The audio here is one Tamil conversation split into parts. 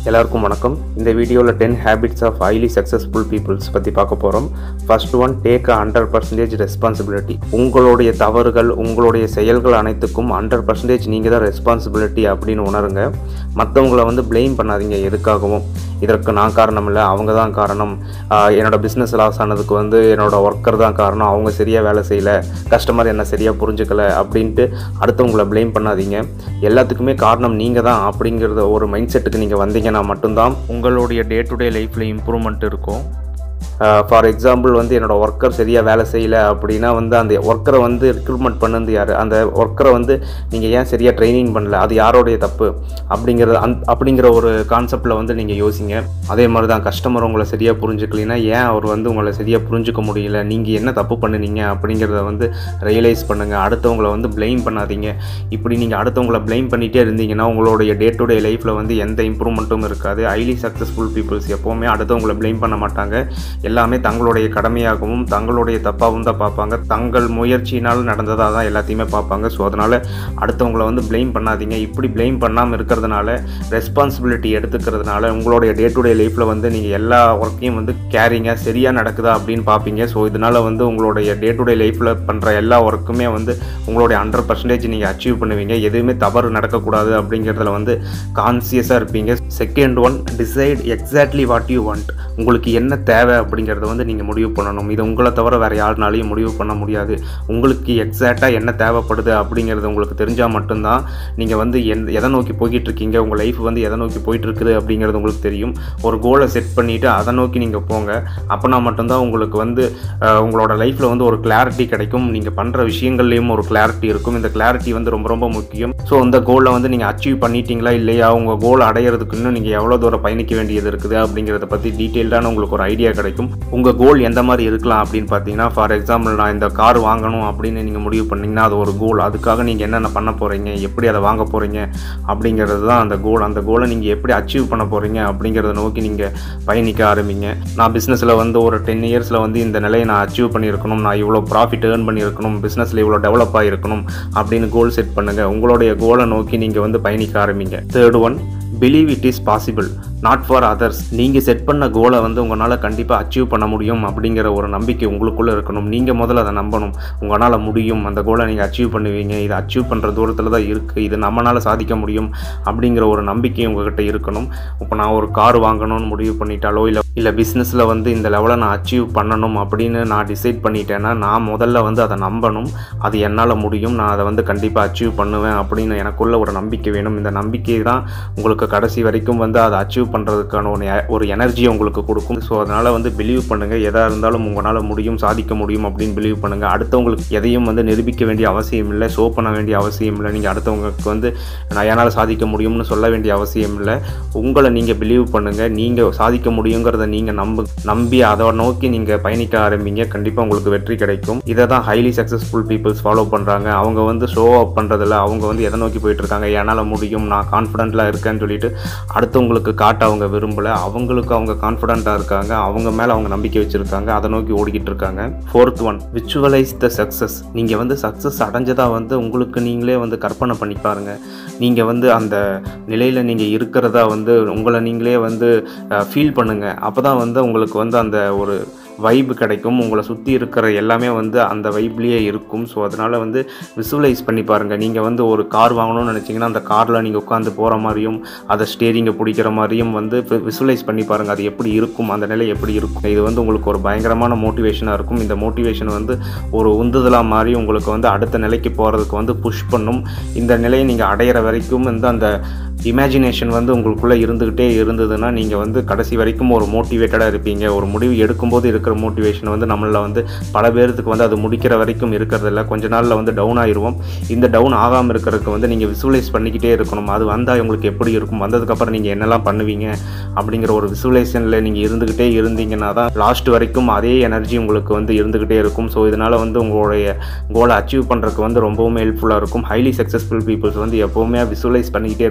எல்லாருக்கும் வணக்கம் இந்த வீடியோவில் ten habits of highly successful peoples பற்றி பார்க்க போகிறோம் first one take a hundred percentage responsibility உங்களுடைய தவறுகள் உங்களுடைய செயல்கள் அனைத்துக்கும் ஹண்ட்ரட் பர்சன்டேஜ் நீங்கள் தான் ரெஸ்பான்சிபிலிட்டி அப்படின்னு உணருங்க மற்றவங்கள வந்து ப்ளேம் பண்ணாதீங்க எதுக்காகவும் இதற்கு நான் காரணம் இல்லை அவங்க தான் காரணம் ஆஹ் என்னோட பிஸ்னஸ் லாஸ் ஆனதுக்கு வந்து என்னோட ஒர்க்கர் தான் காரணம் அவங்க சரியாக வேலை செய்யலை கஸ்டமர் என்ன சரியாக புரிஞ்சுக்கல அப்படின்ட்டு அடுத்தவங்கள ப்ளேம் பண்ணாதீங்க எல்லாத்துக்குமே காரணம் நீங்கள் தான் அப்படிங்கிறத ஒரு மைண்ட் செட்டுக்கு நீங்கள் வந்தீங்கன்னா மட்டும்தான் உங்களுடைய டே டு டே லைஃப்பில் இம்ப்ரூவ்மெண்ட் இருக்கும் ஃபார் எக்ஸாம்பிள் வந்து என்னோடய ஒர்க்கர் சரியாக வேலை செய்யலை அப்படின்னா வந்து அந்த ஒர்க்கரை வந்து ரெக்ரூட்மெண்ட் பண்ணது யார் அந்த ஒர்க்கரை வந்து நீங்கள் ஏன் சரியாக ட்ரைனிங் பண்ணல அது யாரோடைய தப்பு அப்படிங்கிறது அந் அப்படிங்கிற ஒரு கான்செப்டில் வந்து நீங்கள் யோசிங்க அதே மாதிரி தான் கஸ்டமர் உங்களை சரியாக புரிஞ்சுக்கலைன்னா ஏன் அவர் வந்து உங்களை சரியாக புரிஞ்சுக்க முடியல நீங்கள் என்ன தப்பு பண்ணுனீங்க அப்படிங்கிறத வந்து ரியலைஸ் பண்ணுங்கள் அடுத்தவங்களை வந்து ப்ளேம் பண்ணாதீங்க இப்படி நீங்கள் அடுத்தவங்களை ப்ளேம் பண்ணிகிட்டே இருந்தீங்கன்னா உங்களுடைய டே டு டே லைஃப்பில் வந்து எந்த இம்ப்ரூவ்மெண்ட்டும் இருக்காது ஹைலி சக்ஸஸ்ஃபுல் பீப்புள்ஸ் எப்போவுமே அடுத்தவங்களை ப்ளேம் பண்ண மாட்டாங்க எல்லாமே தங்களுடைய கடமையாகவும் தங்களுடைய தப்பாகவும் தான் பார்ப்பாங்க தங்கள் முயற்சியினால் நடந்ததாக தான் எல்லாத்தையுமே பார்ப்பாங்க ஸோ அதனால் அடுத்தவங்கள வந்து ப்ளேம் பண்ணாதீங்க இப்படி ப்ளேம் பண்ணாமல் இருக்கிறதுனால ரெஸ்பான்சிபிலிட்டி எடுத்துக்கிறதுனால உங்களுடைய டே டு டே லைஃப்பில் வந்து நீங்கள் எல்லா ஒர்க்கையும் வந்து கேரிங்காக சரியாக நடக்குதா அப்படின்னு பார்ப்பீங்க ஸோ இதனால் வந்து உங்களுடைய டே டு டே லைஃப்பில் பண்ணுற எல்லா ஒர்க்குமே வந்து உங்களுடைய ஹண்ட்ரட் பர்சன்டேஜ் நீங்கள் அச்சீவ் பண்ணுவீங்க எதுவுமே தவறு நடக்கக்கூடாது அப்படிங்கிறதுல வந்து கான்சியஸாக இருப்பீங்க second one decide exactly what you want உங்களுக்கு என்ன தேவை அப்படிங்கிறத வந்து நீங்கள் முடிவு பண்ணணும் இது உங்களை தவிர வேறு யாருனாலையும் முடிவு பண்ண முடியாது உங்களுக்கு எக்ஸாக்டாக என்ன தேவைப்படுது அப்படிங்கிறது உங்களுக்கு தெரிஞ்சால் மட்டும்தான் நீங்கள் வந்து எந் எதை நோக்கி போய்கிட்டு இருக்கீங்க உங்கள் லைஃப் வந்து எதை நோக்கி போயிட்டு இருக்குது அப்படிங்கிறது உங்களுக்கு தெரியும் ஒரு கோலை செட் பண்ணிவிட்டு அதை நோக்கி நீங்கள் போங்க அப்போனா மட்டும்தான் உங்களுக்கு வந்து அஹ், உங்களோட லைஃப்பில் வந்து ஒரு கிளாரிட்டி கிடைக்கும் நீங்கள் பண்ணுற விஷயங்கள்லேயும் ஒரு கிளாரிட்டி இருக்கும் இந்த கிளாரிட்டி வந்து ரொம்ப ரொம்ப முக்கியம் ஸோ இந்த கோலை வந்து நீங்கள் அச்சீவ் பண்ணிட்டீங்களா இல்லையா உங்கள் கோல் அடையிறதுக்கு இன்னும் நீங்கள் எவ்வளோ தூரம் பயணிக்க வேண்டியது இருக்குது அப்படிங்கிறத பற்றி டீட்டெயில்டான உங்களுக்கு ஒரு ஐடியா கிடைக்கும் உங்கள் கோல் எந்த மாதிரி இருக்கலாம் அப்படின்னு பார்த்தீங்கன்னா ஃபார் எக்ஸாம்பிள் நான் இந்த கார் வாங்கணும் அப்படின்னு நீங்கள் முடிவு பண்ணீங்கன்னா அது ஒரு கோல் அதுக்காக நீங்கள் என்னென்ன பண்ண போகிறீங்க எப்படி அதை வாங்க போகிறீங்க அப்படிங்கிறது தான் அந்த கோல் அந்த கோலை நீங்கள் எப்படி அச்சீவ் பண்ண போகிறீங்க அப்படிங்கிறத நோக்கி நீங்கள் பயணிக்க ஆரம்பிங்க நான் பிஸ்னஸில் வந்து ஒரு டென் இயர்ஸில் வந்து இந்த நிலையை நான் அச்சீவ் பண்ணியிருக்கணும் நான் இவ்வளோ ப்ராஃபிட் ஏர்ன் பண்ணியிருக்கணும் பிஸ்னஸில் இவ்வளோ டெவலப் ஆகிருக்கணும் அப்படின்னு கோல் செட் பண்ணுங்கள் உங்களுடைய கோலை நோக்கி நீங்கள் வந்து பயணிக்க ஆரம்பிங்க third one believe it is possible not for others நீங்கள் செட் பண்ண கோலை வந்து உங்களால் கண்டிப்பாக அச்சீவ் பண்ண முடியும் அப்படிங்கிற ஒரு நம்பிக்கை உங்களுக்குள்ளே இருக்கணும் நீங்கள் முதல்ல அதை நம்பணும் உங்களால் முடியும் அந்த கோலை நீங்கள் அச்சீவ் பண்ணுவீங்க இதை அச்சீவ் பண்ணுற தூரத்தில் தான் இருக்குது இது நம்மளால் சாதிக்க முடியும் அப்படிங்கிற ஒரு நம்பிக்கை உங்ககிட்ட இருக்கணும் இப்போ நான் ஒரு கார் வாங்கணும்னு முடிவு பண்ணிட்டாலோ இல்லை இல்லை பிஸ்னஸில் வந்து இந்த லெவலை நான் அச்சீவ் பண்ணணும் அப்படின்னு நான் டிசைட் பண்ணிட்டேன்னா நான் முதல்ல வந்து அதை நம்பணும் அது என்னால் முடியும் நான் அதை வந்து கண்டிப்பாக அச்சீவ் பண்ணுவேன் அப்படின்னு எனக்குள்ள ஒரு நம்பிக்கை வேணும் இந்த நம்பிக்கை தான் உங்களுக்கு கடைசி வரைக்கும் வந்து அதை அச்சீவ் பண்ணுறதுக்கான ஒரு எ- ஒரு எனர்ஜியை உங்களுக்கு கொடுக்கும் ஸோ அதனால் வந்து பிலீவ் பண்ணுங்கள் எதாக இருந்தாலும் உங்களால் முடியும் சாதிக்க முடியும் அப்படின்னு பிலீவ் பண்ணுங்கள் அடுத்தவங்களுக்கு எதையும் வந்து நிரூபிக்க வேண்டிய அவசியம் இல்லை ஷோ பண்ண வேண்டிய அவசியம் இல்லை நீங்கள் அடுத்தவங்களுக்கு வந்து நான் என்னால் சாதிக்க முடியும்னு சொல்ல வேண்டிய அவசியம் இல்லை உங்களை நீங்கள் பிலீவ் பண்ணுங்கள் நீங்கள் சாதிக்க முடியுங்கிறத நீங்கள் நம்பு நம்பி அதை நோக்கி நீங்கள் பயணிக்க ஆரம்பிங்க கண்டிப்பாக உங்களுக்கு வெற்றி கிடைக்கும் இதை தான் ஹைலி சக்ஸஸ்ஃபுல் பீப்புள்ஸ் ஃபாலோ பண்ணுறாங்க அவங்க வந்து ஷோ அப் பண்ணுறதில்ல அவங்க வந்து எதை நோக்கி போயிட்டு இருக்காங்க என்னால் முடியும் நான் கான்ஃபிடென்ட்லாம் இருக்கேன்னு சொல்லிட்டு அடுத்தவங்களுக்கு காட்ட அவங்க விரும்பலை அவங்களுக்கு அவங்க கான்ஃபிடென்ட்டாக இருக்காங்க அவங்க மேலே அவங்க நம்பிக்கை வச்சுருக்காங்க அதை நோக்கி ஓடிக்கிட்டு இருக்காங்க fourth one visualise the success நீங்கள் வந்து சக்ஸஸ் அடைஞ்சதா வந்து உங்களுக்கு நீங்களே வந்து கற்பனை பண்ணி பாருங்க நீங்கள் வந்து அந்த நிலையில் நீங்கள் இருக்கிறதா வந்து உங்களை நீங்களே வந்து ஃபீல் பண்ணுங்கள் அப்போ தான் வந்து உங்களுக்கு வந்து அந்த ஒரு வைப் கிடைக்கும் உங்களை சுற்றி இருக்கிற எல்லாமே வந்து அந்த வைப்லேயே இருக்கும் ஸோ அதனால் வந்து விசுவலைஸ் பண்ணி பாருங்கள் நீங்கள் வந்து ஒரு கார் வாங்கணும்னு நினச்சிங்கன்னா அந்த காரில் நீங்கள் உட்காந்து போகிற மாதிரியும் அதை ஸ்டேரிங்கை பிடிக்கிற மாதிரியும் வந்து விசுவலைஸ் பண்ணி பாருங்கள் அது எப்படி இருக்கும் அந்த நிலை எப்படி இருக்கும் இது வந்து உங்களுக்கு ஒரு பயங்கரமான மோட்டிவேஷனாக இருக்கும் இந்த மோட்டிவேஷன் வந்து ஒரு உந்துதலாக மாறி உங்களுக்கு வந்து அடுத்த நிலைக்கு போகிறதுக்கு வந்து புஷ் பண்ணும் இந்த நிலையை நீங்கள் அடையிற வரைக்கும் வந்து அந்த இமேஜினேஷன் வந்து உங்களுக்குள்ளே இருந்துக்கிட்டே இருந்ததுன்னா நீங்கள் வந்து கடைசி வரைக்கும் ஒரு மோட்டிவேட்டடாக இருப்பீங்க ஒரு முடிவு எடுக்கும்போது இருக்கிற மோட்டிவேஷன் வந்து நம்மள வந்து பல பேர்த்துக்கு வந்து அது முடிக்கிற வரைக்கும் இருக்கிறதில்ல கொஞ்ச நாளில் வந்து டவுன் ஆயிடுவோம் இந்த டவுன் ஆகாமல் இருக்கிறதுக்கு வந்து நீங்கள் விசுவலைஸ் பண்ணிக்கிட்டே இருக்கணும் அது வந்தால் உங்களுக்கு எப்படி இருக்கும் வந்ததுக்கப்புறம் நீங்கள் என்னெல்லாம் பண்ணுவீங்க அப்படிங்கிற ஒரு விசுவலைசேஷனில் நீங்கள் இருந்துக்கிட்டே இருந்தீங்கன்னா தான் லாஸ்ட் வரைக்கும் அதே எனர்ஜி உங்களுக்கு வந்து இருந்துக்கிட்டே இருக்கும் ஸோ இதனால் வந்து உங்களுடைய கோலை அச்சீவ் பண்ணுறதுக்கு வந்து ரொம்பவுமே ஹெல்ப்ஃபுல்லாக இருக்கும் ஹைலி சக்ஸஸ்ஃபுல் பீப்புள்ஸ் வந்து எப்போவுமே விசுவலைஸ் பண்ணிக்கிட்டே இருப்பாங்க அவங்க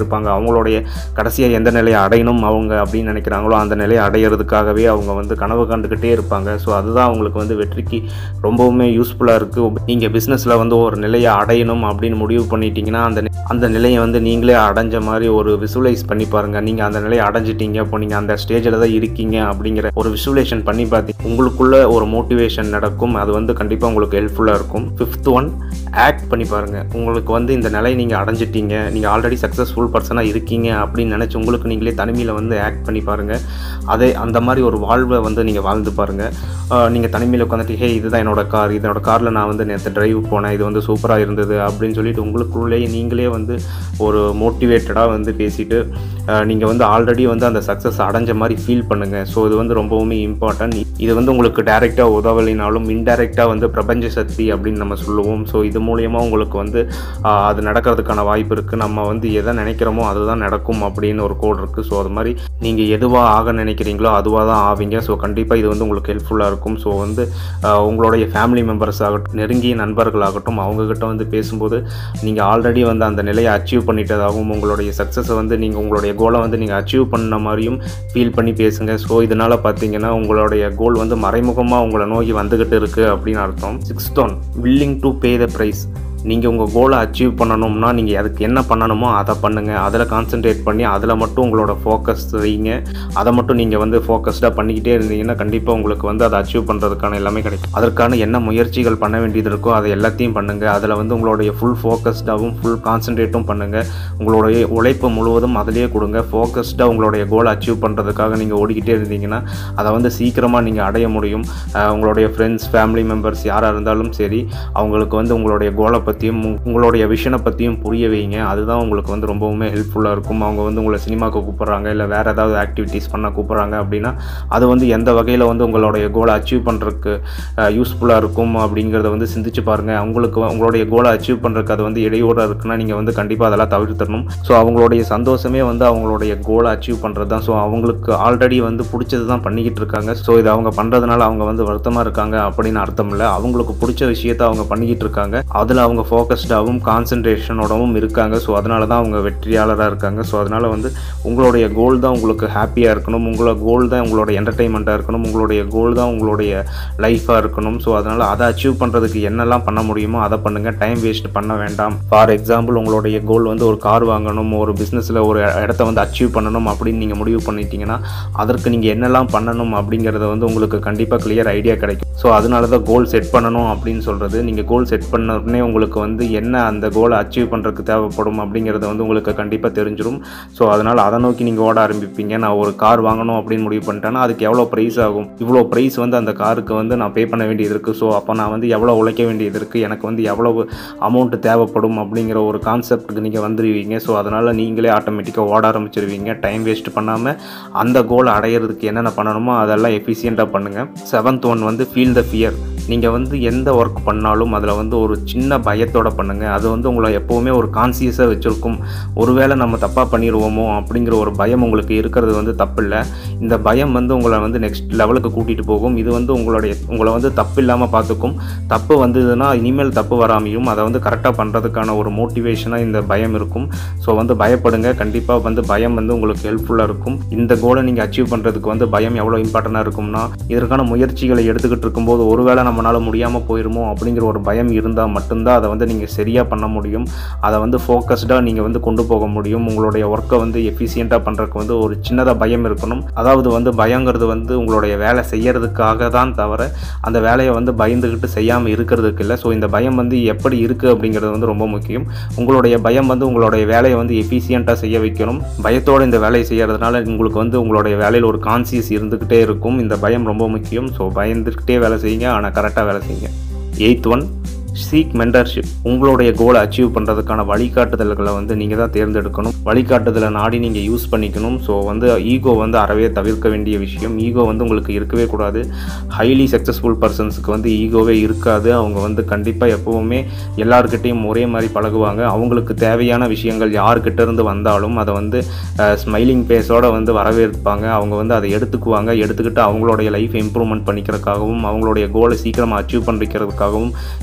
அவங்களுடைய கடைசியாக எந்த நிலையை அடையணும் அவங்க அப்படின்னு நினைக்கிறாங்களோ அந்த நிலையை அடையிறதுக்காகவே அவங்க வந்து கனவு கண்டுக்கிட்டே இருப்பாங்க ஸோ அதுதான் அவங்களுக்கு வந்து வெற்றிக்கு ரொம்பவுமே யூஸ்ஃபுல்லாக இருக்குது நீங்கள் பிஸ்னஸில் வந்து ஒரு நிலையை அடையணும் அப்படின்னு முடிவு பண்ணிட்டீங்கன்னா அந்த நி- அந்த நிலையை வந்து நீங்களே அடைஞ்ச மாதிரி ஒரு விசுவலைஸ் பண்ணி பாருங்கள் நீங்கள் அந்த நிலையை அடைஞ்சிட்டீங்க இப்போ நீங்கள் அந்த ஸ்டேஜில் தான் இருக்கீங்க அப்படிங்கிற ஒரு விசுவலேஷன் பண்ணி பார்த்தீங்க உங்களுக்குள்ள ஒரு மோட்டிவேஷன் நடக்கும் அது வந்து கண்டிப்பாக உங்களுக்கு ஹெல்ப்ஃபுல்லாக இருக்கும் ஃபிஃப்த் ஒன் ஆக்ட் பண்ணி பாருங்கள் உங்களுக்கு வந்து இந்த நிலை நீங்கள் அடைஞ்சிட்டீங்க நீங்கள் ஆல்ரெடி சக்ஸஸ்ஃபுல் பர்சனாக இருக்கீங்க அப்படின்னு நினச்சி உங்களுக்கு நீங்களே தனிமையில் வந்து ஆக்ட் பண்ணி பாருங்கள் அதே அந்த மாதிரி ஒரு வாழ்வை வந்து நீங்கள் வாழ்ந்து பாருங்கள் நீங்கள் தனிமையில் உட்காந்துட்டு ஹே இதுதான் என்னோட கார் இதனோட காரில் நான் வந்து நேற்று டிரைவ் போனேன் இது வந்து சூப்பராக இருந்தது அப்படின்னு சொல்லிட்டு உங்களுக்குள்ளேயே நீங்களே வந்து ஒரு மோட்டிவேட்டடாக வந்து பேசிட்டு நீங்கள் வந்து ஆல்ரெடி வந்து அந்த சக்ஸஸ் அடைஞ்ச மாதிரி ஃபீல் பண்ணுங்கள் ஸோ இது வந்து ரொம்பவுமே இம்பார்ட்டன்ட் இது வந்து உங்களுக்கு டைரெக்டாக உதவலைனாலும் இன்டைரக்டாக வந்து பிரபஞ்ச சக்தி அப்படின்னு நம்ம சொல்லுவோம் ஸோ இது மூலயமா உங்களுக்கு வந்து ஆஹ், அது நடக்கிறதுக்கான வாய்ப்பு இருக்குது நம்ம வந்து எதை நினைக்கிறோமோ அதுதான் நடக்கும் அப்படின்னு ஒரு கோட் இருக்குது ஸோ அது மாதிரி நீங்கள் எதுவாக ஆக நினைக்கிறீங்களோ அதுவாக தான் ஆவீங்க ஸோ கண்டிப்பாக இது வந்து உங்களுக்கு ஹெல்ப்ஃபுல்லாக இருக்கும் ஸோ வந்து ஆஹ், உங்களுடைய ஃபேமிலி மெம்பர்ஸ் ஆகட்டும் நெருங்கிய நண்பர்களாகட்டும் அவங்கக்கிட்ட வந்து பேசும்போது நீங்கள் ஆல்ரெடி வந்து அந்த நிலையை அச்சீவ் பண்ணிட்டதாகவும் உங்களுடைய சக்ஸஸை வந்து நீங்கள் உங்களுடைய கோலை வந்து நீங்கள் அச்சீவ் பண்ண மாதிரியும் ஃபீல் பண்ணி பேசுங்க ஸோ இதனால் பார்த்தீங்கன்னா உங்களுடைய கோல் வந்து மறைமுகமாக உங்களை நோக்கி வந்துக்கிட்டு இருக்குது அப்படின்னு அர்த்தம் sixth one willing to pay the price நீங்கள் உங்கள் கோலை அச்சீவ் பண்ணணும்னா நீங்கள் அதுக்கு என்ன பண்ணணுமோ அதை பண்ணுங்கள் அதில் கான்சென்ட்ரேட் பண்ணி அதில் மட்டும் உங்களோட ஃபோக்கஸ் வைங்க அதை மட்டும் நீங்கள் வந்து ஃபோக்கஸ்டாக பண்ணிக்கிட்டே இருந்தீங்கன்னா கண்டிப்பாக உங்களுக்கு வந்து அதை அச்சீவ் பண்ணுறதுக்கான எல்லாமே கிடைக்கும் அதற்கான என்ன முயற்சிகள் பண்ண வேண்டியது இருக்கோ அதை எல்லாத்தையும் பண்ணுங்கள் அதில் வந்து உங்களுடைய ஃபுல் ஃபோக்கஸ்டாகவும் ஃபுல் கான்சென்ட்ரேட்டும் பண்ணுங்கள் உங்களுடைய உழைப்பு முழுவதும் அதிலேயே கொடுங்க ஃபோக்கஸ்டாக உங்களுடைய கோலை அச்சீவ் பண்ணுறதுக்காக நீங்கள் ஓடிக்கிட்டே இருந்தீங்கன்னா அதை வந்து சீக்கிரமாக நீங்கள் அடைய முடியும் அஹ் உங்களுடைய ஃப்ரெண்ட்ஸ் ஃபேமிலி மெம்பர்ஸ் யாராக இருந்தாலும் சரி அவங்களுக்கு வந்து உங்களுடைய கோலை பற்றியும் உங்களுடைய விஷனை பற்றியும் புரிய வைங்க அதுதான் உங்களுக்கு வந்து ரொம்பவுமே ஹெல்ப்ஃபுல்லாக இருக்கும் அவங்க வந்து உங்களை சினிமாவுக்கு கூப்பிட்றாங்க இல்லை வேறு ஏதாவது ஆக்டிவிட்டீஸ் பண்ண கூப்பிட்றாங்க அப்படின்னா அது வந்து எந்த வகையில் வந்து உங்களுடைய கோலை அச்சீவ் பண்ணுறதுக்கு யூஸ்ஃபுல்லாக இருக்கும் அப்படிங்கிறத வந்து சிந்திச்சு பாருங்கள் அவங்களுக்கு வ- உங்களுடைய கோலை அச்சீவ் பண்ணுறதுக்கு அது வந்து இடையூறாக இருக்குன்னா நீங்கள் வந்து கண்டிப்பாக அதெல்லாம் தவிர்த்தரணும் ஸோ அவங்களுடைய சந்தோஷமே வந்து அவங்களுடைய கோலை அச்சீவ் பண்ணுறது தான் ஸோ அவங்களுக்கு ஆல்ரெடி வந்து பிடிச்சது தான் பண்ணிக்கிட்டு இருக்காங்க ஸோ இது அவங்க பண்ணுறதுனால அவங்க வந்து வருத்தமாக இருக்காங்க அப்படின்னு அர்த்தம் இல்லை அவங்களுக்கு பிடிச்ச விஷயத்த அவங்க பண்ணிக்கிட்டு இருக்காங்க அதில் அவங்க ஃபோக்கஸ்டாகவும் கான்சன்ட்ரேஷனோடவும் இருக்காங்க ஸோ அதனால தான் அவங்க வெற்றியாளராக இருக்காங்க ஸோ அதனால் வந்து உங்களுடைய கோல் தான் உங்களுக்கு ஹாப்பியாக இருக்கணும் உங்களோட கோல் தான் உங்களோட என்டர்டெயின்மெண்ட்டாக இருக்கணும் உங்களுடைய கோல் தான் உங்களுடைய லைஃபாக இருக்கணும் ஸோ அதனால் அதை அச்சீவ் பண்ணுறதுக்கு என்னெல்லாம் பண்ண முடியுமோ அதை பண்ணுங்கள் டைம் வேஸ்ட் பண்ண வேண்டாம் ஃபார் எக்ஸாம்பிள் உங்களுடைய கோல் வந்து ஒரு கார் வாங்கணும் ஒரு பிஸ்னஸில் ஒரு இடத்த வந்து அச்சீவ் பண்ணணும் அப்படின்னு நீங்கள் முடிவு பண்ணிட்டீங்கன்னா அதற்கு நீங்கள் என்னெல்லாம் பண்ணணும் அப்படிங்கிறத வந்து உங்களுக்கு கண்டிப்பாக கிளியர் ஐடியா கிடைக்கும் ஸோ அதனால தான் கோல் செட் பண்ணணும் அப்படின்னு சொல்கிறது நீங்கள் கோல் செட் பண்ண உடனே உங்களுக்கு வந்து என்ன அந்த கோலை அச்சீவ் பண்ணுறதுக்கு தேவைப்படும் அப்படிங்கிறத வந்து உங்களுக்கு கண்டிப்பாக தெரிஞ்சிடும் ஸோ அதனால் அதை நோக்கி நீங்கள் ஓட ஆரம்பிப்பீங்க நான் ஒரு கார் வாங்கணும் அப்படின்னு முடிவு பண்ணிட்டேன்னா அதுக்கு எவ்வளோ ப்ரைஸ் ஆகும் இவ்வளோ ப்ரைஸ் வந்து அந்த காருக்கு வந்து நான் பே பண்ண வேண்டியது இருக்குது ஸோ அப்போ நான் வந்து எவ்வளோ உழைக்க வேண்டியது இருக்குது எனக்கு வந்து எவ்வளவு அமௌண்ட் தேவைப்படும் அப்படிங்கிற ஒரு கான்செப்ட்டுக்கு நீங்கள் வந்துடுவீங்க ஸோ அதனால் நீங்களே ஆட்டோமேட்டிக்காக ஓட ஆரம்பிச்சிருவீங்க டைம் வேஸ்ட் பண்ணாமல் அந்த கோலை அடையிறதுக்கு என்னென்ன பண்ணணுமோ அதெல்லாம் எஃபிஷியண்ட்டாக பண்ணுங்கள் செவன்த் ஒன் வந்து ஃபீல் த ஃபியர் நீங்கள் வந்து எந்த ஒர்க் பண்ணாலும் அதில் வந்து ஒரு சின்ன பயத்தோட பண்ணுங்கள் அது வந்து உங்களை எப்போவுமே ஒரு கான்சியஸாக வச்சுருக்கும் ஒருவேளை நம்ம தப்பாக பண்ணிடுவோமோ அப்படிங்கிற ஒரு பயம் உங்களுக்கு இருக்கிறது வந்து தப்பு இல்லை இந்த பயம் வந்து உங்களை வந்து நெக்ஸ்ட் லெவலுக்கு கூட்டிகிட்டு போகும் இது வந்து உங்களுடைய உங்களை வந்து தப்பு இல்லாமல் பார்த்துக்கும் தப்பு வந்ததுன்னா இனிமேல் தப்பு வராமையும் அதை வந்து கரெக்டாக பண்ணுறதுக்கான ஒரு மோட்டிவேஷனாக இந்த பயம் இருக்கும் ஸோ வந்து பயப்படுங்க கண்டிப்பாக வந்து பயம் வந்து உங்களுக்கு ஹெல்ப்ஃபுல்லாக இருக்கும் இந்த கோலை நீங்கள் அச்சீவ் பண்ணுறதுக்கு வந்து பயம் எவ்வளோ இம்பார்ட்டண்ட்டாக இருக்கும்னா இதற்கான முயற்சிகளை எடுத்துக்கிட்டு இருக்கும்போது ஒருவேளை நம்மளால் முடியாமல் போயிருமோ அப்படிங்கிற ஒரு பயம் இருந்தால் மட்டும்தான் அதை வந்து நீங்கள் சரியாக பண்ண முடியும் அதை வந்து ஃபோக்கஸ்டாக நீங்கள் வந்து கொண்டு போக முடியும் உங்களுடைய ஒர்க்கை வந்து எஃபிஷியண்ட்டாக பண்ணுறதுக்கு வந்து ஒரு சின்னதாக பயம் இருக்கணும் அதாவது வந்து பயங்கிறது வந்து உங்களுடைய வேலை செய்யறதுக்காக தான் தவிர அந்த வேலையை வந்து பயந்துக்கிட்டு செய்யாமல் இருக்கிறதுக்கு இல்லை ஸோ இந்த பயம் வந்து எப்படி இருக்குது அப்படிங்கிறது வந்து ரொம்ப முக்கியம் உங்களுடைய பயம் வந்து உங்களுடைய வேலையை வந்து எஃபிஷியண்ட்டாக செய்ய வைக்கணும் பயத்தோடு இந்த வேலையை செய்யறதுனால உங்களுக்கு வந்து உங்களுடைய வேலையில் ஒரு கான்சியஸ் இருந்துக்கிட்டே இருக்கும் இந்த பயம் ரொம்ப முக்கியம் ஸோ பயந்துக்கிட்டே வேலை செய்யுங்க ஆனால் கரெக்டாக வேலை செய்யுங்க எயித் ஒன் சீக் மென்டர்ஷிப் உங்களுடைய கோலை அச்சீவ் பண்ணுறதுக்கான வழிகாட்டுதல்களை வந்து நீங்கள் தான் தேர்ந்தெடுக்கணும் வழிகாட்டுதலை நாடி நீங்கள் யூஸ் பண்ணிக்கணும் ஸோ வந்து ஈகோ வந்து அறவே தவிர்க்க வேண்டிய விஷயம் ஈகோ வந்து உங்களுக்கு இருக்கவே கூடாது ஹைலி சக்ஸஸ்ஃபுல் பர்சன்ஸுக்கு வந்து ஈகோவே இருக்காது அவங்க வந்து கண்டிப்பாக எப்போவுமே எல்லாருக்கிட்டையும் ஒரே மாதிரி பழகுவாங்க அவங்களுக்கு தேவையான விஷயங்கள் யார்கிட்ட இருந்து வந்தாலும் அதை வந்து ஸ்மைலிங் ஃபேஸோட வந்து வரவேற்பாங்க அவங்க வந்து அதை எடுத்துக்குவாங்க எடுத்துக்கிட்டு அவங்களுடைய லைஃப் இம்ப்ரூவ்மெண்ட் பண்ணிக்கிறதுக்காகவும் அவங்களுடைய கோலை சீக்கிரமாக அச்சீவ் பண்ணிக்கிறதுக்காகவும் யூஸ் பண்ணுவாங்க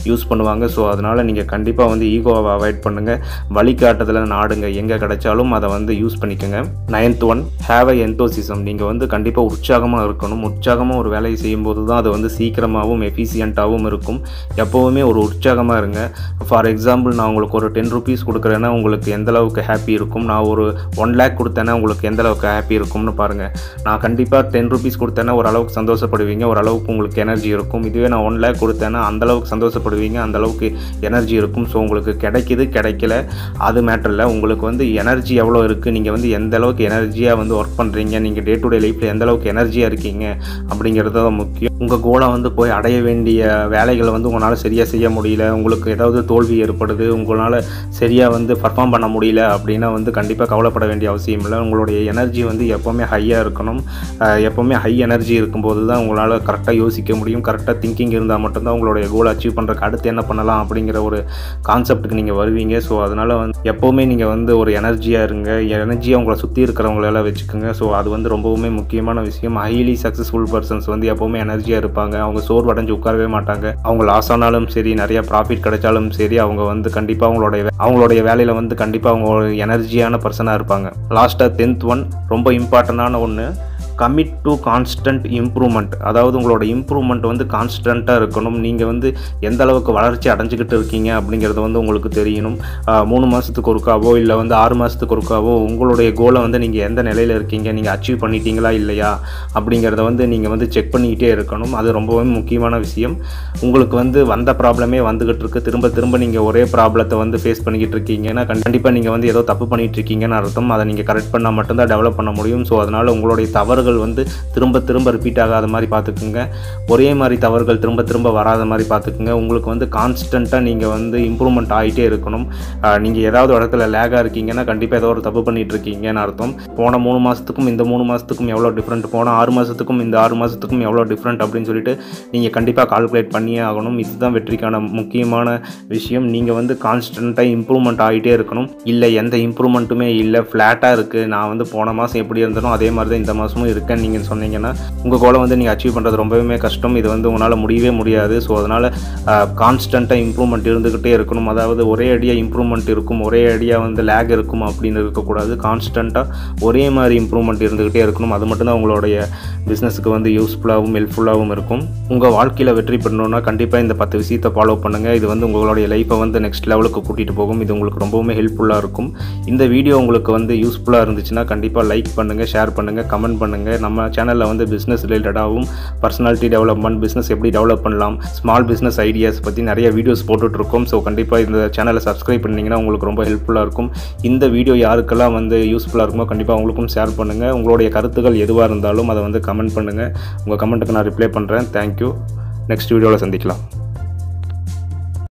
பண்ணுவாங்க ஸோ அதனால் நீங்கள் கண்டிப்பாக வந்து ஈகோவை அவாய்ட் பண்ணுங்கள் வழிகாட்டுதலை நாடுங்க எங்கே கிடைச்சாலும் அதை வந்து யூஸ் பண்ணிக்கோங்க ninth one have a enthusiasm நீங்கள் வந்து கண்டிப்பாக உற்சாகமாக இருக்கணும் உற்சாகமாக ஒரு வேலையை செய்யும்போது தான் அது வந்து சீக்கிரமாகவும் எஃபிஷியண்ட்டாகவும் இருக்கும் எப்போவுமே ஒரு உற்சாகமாக இருங்க ஃபார் எக்ஸாம்பிள் நான் உங்களுக்கு ஒரு டென் ருபீஸ் கொடுக்குறேன்னா உங்களுக்கு எந்த அளவுக்கு ஹாப்பி இருக்கும் நான் ஒரு ஒன் லேக் கொடுத்தேன்னா உங்களுக்கு எந்த அளவுக்கு ஹாப்பி இருக்கும்னு பாருங்கள் நான் கண்டிப்பாக டென் ருபீஸ் கொடுத்தேன்னா ஓரளவுக்கு சந்தோஷப்படுவீங்க ஓரளவுக்கு உங்களுக்கு எனர்ஜி இருக்கும் இதுவே நான் ஒன் லேக் கொடுத்தேன்னா அந்த அளவுக்கு சந்தோஷப்படுவீங்க அந்த அளவுக்கு எனர்ஜி இருக்கும் ஸோ உங்களுக்கு கிடைக்குது கிடைக்கல அது மேட்டர் இல்லை உங்களுக்கு வந்து எனர்ஜி எவ்வளோ இருக்குது நீங்கள் வந்து எந்த அளவுக்கு எனர்ஜியாக வந்து ஒர்க் பண்ணுறீங்க நீங்கள் டே டு டே லைஃப்பில் எந்த அளவுக்கு எனர்ஜியாக இருக்கீங்க அப்படிங்கிறது தான் முக்கியம் உங்கள் கோலை வந்து போய் அடைய வேண்டிய வேலைகளை வந்து உங்களால் சரியாக செய்ய முடியல உங்களுக்கு ஏதாவது தோல்வி ஏற்படுது உங்களால் சரியாக வந்து பர்ஃபார்ம் பண்ண முடியல அப்படின்னா வந்து கண்டிப்பாக கவலைப்பட வேண்டிய அவசியம் இல்லை உங்களுடைய எனர்ஜி வந்து எப்போவுமே ஹையாக இருக்கணும் அஹ் எப்போவுமே ஹை எனர்ஜி இருக்கும்போது தான் உங்களால் கரெக்டாக யோசிக்க முடியும் கரெக்டாக திங்கிங் இருந்தால் மட்டும்தான் உங்களுடைய கோல் அச்சீவ் பண்ணுறக்கு அடுத்து என்ன பண்ணலாம் அப்படிங்கிற ஒரு கான்செப்ட்டுக்கு நீங்கள் வருவீங்க ஸோ அதனால் வந்து எப்போவுமே நீங்கள் வந்து ஒரு எனர்ஜியாக இருங்க எனர்ஜியாக உங்களை சுற்றி இருக்கிறவங்களெல்லாம் வச்சுக்கோங்க ஸோ அது வந்து ரொம்பவுமே முக்கியமான விஷயம் ஹைலி சக்ஸஸ்ஃபுல் பர்சன்ஸ் வந்து எப்போவுமே எனர்ஜியாக இருப்பாங்க அவங்க சோர்வடைஞ்சு உட்காரவே மாட்டாங்க அவங்க லாஸ் ஆனாலும் சரி நிறைய ப்ராஃபிட் கிடைச்சாலும் சரி அவங்க வந்து கண்டிப்பாக அவங்களுடைய வே- அவங்களுடைய வேலையில் வந்து கண்டிப்பாக அவங்க ஒரு எனர்ஜியான பர்சனாக இருப்பாங்க லாஸ்ட்டாக டென்த் ஒன் ரொம்ப இம்பார்ட்டண்டான ஒன்று கமிட் டு கான்ஸ்டன்ட் இம்ப்ரூவ்மெண்ட் அதாவது உங்களோட இம்ப்ரூவ்மெண்ட் வந்து கான்ஸ்டண்ட்டாக இருக்கணும் நீங்கள் வந்து எந்த அளவுக்கு வளர்ச்சி அடைஞ்சிக்கிட்டு இருக்கீங்க அப்படிங்கிறது வந்து உங்களுக்கு தெரியணும் ஆஹ் மூணு மாதத்துக்கு ஒருக்காவோ இல்லை வந்து ஆறு மாதத்துக்கு ஒருக்காவோ உங்களுடைய கோலை வந்து நீங்கள் எந்த நிலையில் இருக்கீங்க நீங்கள் அச்சீவ் பண்ணிட்டீங்களா இல்லையா அப்படிங்கிறத வந்து நீங்கள் வந்து செக் பண்ணிக்கிட்டே இருக்கணும் அது ரொம்பவே முக்கியமான விஷயம் உங்களுக்கு வந்து வந்த ப்ராப்ளமே வந்துகிட்டு இருக்கு திரும்ப திரும்ப நீங்கள் ஒரே ப்ராப்ளத்தை வந்து ஃபேஸ் பண்ணிக்கிட்டு இருக்கீங்கன்னா கண்டிப்பாக நீங்கள் வந்து ஏதோ தப்பு பண்ணிட்டு இருக்கீங்கன்னு அர்த்தம் அதை நீங்கள் கரெக்ட் பண்ணால் மட்டும்தான் டெவலப் பண்ண முடியும் ஸோ அதனால் உங்களுடைய தவறுகள் வந்து திரும்ப திரும்ப ரிப்பீட் ஆகாத மாதிரி பார்த்துக்குங்க ஒரே மாதிரி தவறுகள் திரும்ப திரும்ப வராத மாதிரி பார்த்துக்குங்க உங்களுக்கு வந்து கான்ஸ்டண்ட்டாக நீங்கள் வந்து இம்ப்ரூவ்மெண்ட் ஆகிட்டே இருக்கணும் நீங்கள் ஏதாவது ஒரு இடத்துல லேகாக இருக்கீங்கன்னா கண்டிப்பாக ஏதோ ஒரு தப்பு பண்ணிட்டு இருக்கீங்கன்னு அர்த்தம் போன மூணு மாதத்துக்கும் இந்த மூணு மாதத்துக்கும் எவ்வளோ டிஃப்ரெண்ட் போன ஆறு மாதத்துக்கும் இந்த ஆறு மாதத்துக்கும் எவ்வளோ டிஃப்ரெண்ட் அப்படின்னு சொல்லிட்டு நீங்கள் கண்டிப்பாக கால்குலேட் பண்ணியே ஆகணும் இதுதான் வெற்றிக்கான முக்கியமான விஷயம் நீங்கள் வந்து கான்ஸ்டண்ட்டாக இம்ப்ரூவ்மெண்ட் ஆகிட்டே இருக்கணும் இல்லை எந்த இம்ப்ரூவ்மெண்ட்டுமே இல்லை ஃப்ளாட்டாக இருக்குது நான் வந்து போன மாதம் எப்படி இருந்தனோ அதே மாதிரி தான் இந்த மாதமும் இருக்கேன்னு நீங்கள் சொன்னீங்கன்னா உங்கள் கோலை வந்து நீங்கள் அச்சீவ் பண்ணுறது ரொம்பவே கஷ்டம் இது வந்து உங்களால் முடியவே முடியாது ஸோ அதனால் கான்ஸ்டண்ட்டாக இம்ப்ரூவ்மெண்ட் இருந்துக்கிட்டே இருக்கணும் அதாவது ஒரே அடியாக இம்ப்ரூவ்மெண்ட் இருக்கும் ஒரே அடியாக வந்து லேக் இருக்கும் அப்படின்னு இருக்கக்கூடாது கான்ஸ்டண்ட்டாக ஒரே மாதிரி இம்ப்ரூவ்மெண்ட் இருந்துக்கிட்டே இருக்கணும் அது மட்டும்தான் உங்களுடைய பிஸ்னஸுக்கு வந்து யூஸ்ஃபுல்லாகவும் ஹெல்ப்ஃபுல்லாகவும் இருக்கும் உங்கள் வாழ்க்கையில் வெற்றி பெறணும்னா கண்டிப்பாக இந்த பத்து விஷயத்தை ஃபாலோ பண்ணுங்கள் இது வந்து உங்களுடைய லைஃப்பை வந்து நெக்ஸ்ட் லெவலுக்கு கூட்டிகிட்டு போகும் இது உங்களுக்கு ரொம்பவுமே ஹெல்ப்ஃபுல்லாக இருக்கும் இந்த வீடியோ உங்களுக்கு வந்து யூஸ்ஃபுல்லாக இருந்துச்சுன்னா கண்டிப்பாக லைக் பண்ணுங்கள் ஷேர் பண்ணுங்கள் கமெண்ட் பண்ணுங்கள் நம்ம சேனலில் வந்து பிஸ்னஸ் ரிலேட்டடாகவும் பர்சனாலிட்டி டெவலப்மெண்ட் பிஸ்னஸ் எப்படி டெவலப் பண்ணலாம் ஸ்மால் பிஸ்னஸ் ஐடியாஸ் பற்றி நிறைய வீடியோஸ் போட்டுட்ருக்கோம் ஸோ கண்டிப்பாக இந்த சேனலை சப்ஸ்கிரைப் பண்ணிங்கன்னா உங்களுக்கு ரொம்ப ஹெல்ப்ஃபுல்லாக இருக்கும் இந்த வீடியோ யாருக்கெல்லாம் வந்து யூஸ்ஃபுல்லாக இருக்குமோ கண்டிப்பாக உங்களுக்கும் ஷேர் பண்ணுங்கள் உங்களுடைய கருத்துக்கள் எதுவாக இருந்தாலும் அதை வந்து கமெண்ட் பண்ணுங்கள் உங்கள் கமெண்ட்டுக்கு நான் ரிப்ளை பண்ணுறேன் தேங்க்யூ நெக்ஸ்ட் வீடியோவில் சந்திக்கலாம்